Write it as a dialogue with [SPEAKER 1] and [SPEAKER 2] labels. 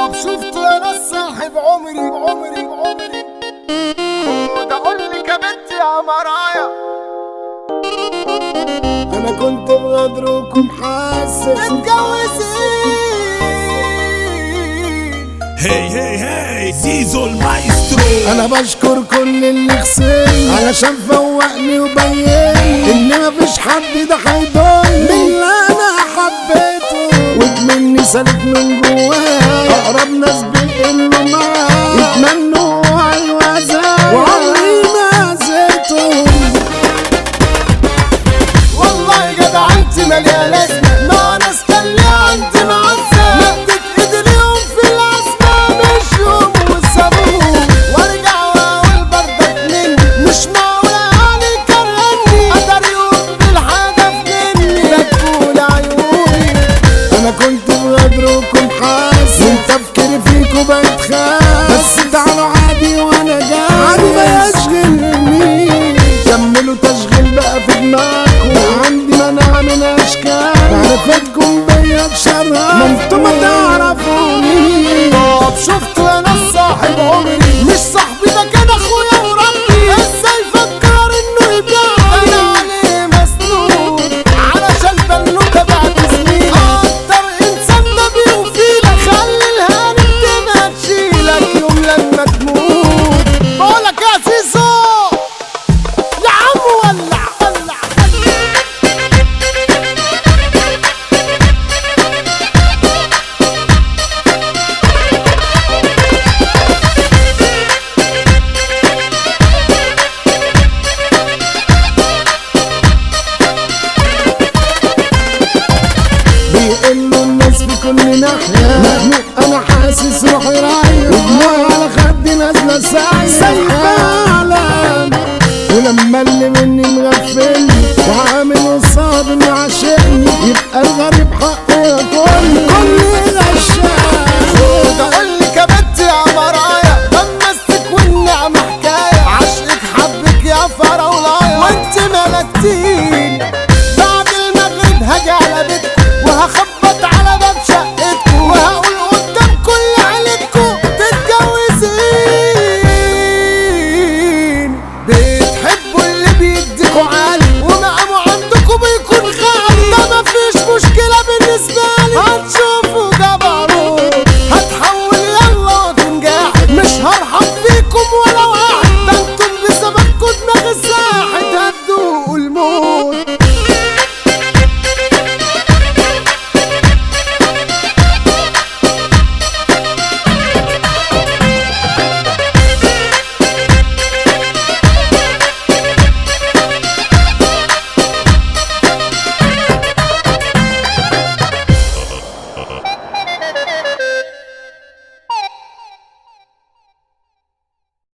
[SPEAKER 1] طب شفت انا صاحب عمري عمري عمري وده قول لي كبت يا مرايا
[SPEAKER 2] انا كنت بغدركم حاسس
[SPEAKER 1] متجوزين
[SPEAKER 3] هي هي هي زيزو المايسترو
[SPEAKER 2] انا بشكر كل اللي خسرني علشان فوقني وبين ان مفيش حد ده هيضل من اللي انا حبيته وكمني سالك من جوايا اقرب ناس بيقلوا معايا يتمنوا عالوزايا وعمري ما اذيتهم
[SPEAKER 1] والله جدع انت مليانة لازمة مع ناس تانية عندي معزة مدت ايدي ليهم في العزمة مش يوم وسابوه وارجع واقول بردك مني مش معقولة يعني كرهني قدر يقوم بالحاجة في مني بتقول عيوني
[SPEAKER 2] انا كنت بغدركم حاسس من تفكيري فيكوا بقيت خايف بس تعالوا عادي وانا جاي عادي ما يشغلني كملوا تشغيل بقى في دماغكم عندي مناعة من اشكال معرفتكم بيا بشرها ما انتوا ما تعرفوني
[SPEAKER 1] طب شفت انا الصاحب عمري مش صاحبي ده كده اخويا وربي ازاي فكر انه يبيعني انا عليه مسنود علشان بنوته بعد سنين اكتر انسان ده بيوفيلك خلي الهاني الدنيا تشيلك يوم لما تموت بقولك يا سيسو يا عم ولع ولع
[SPEAKER 2] بيقلوا الناس في كل ناحية مخنوق انا حاسس روحي رايح ودموعي على خدي نازلة سايحة سايحة ولما اللي مني مغفلني وعامل وصاب انه عاشقني يبقى الغريب حق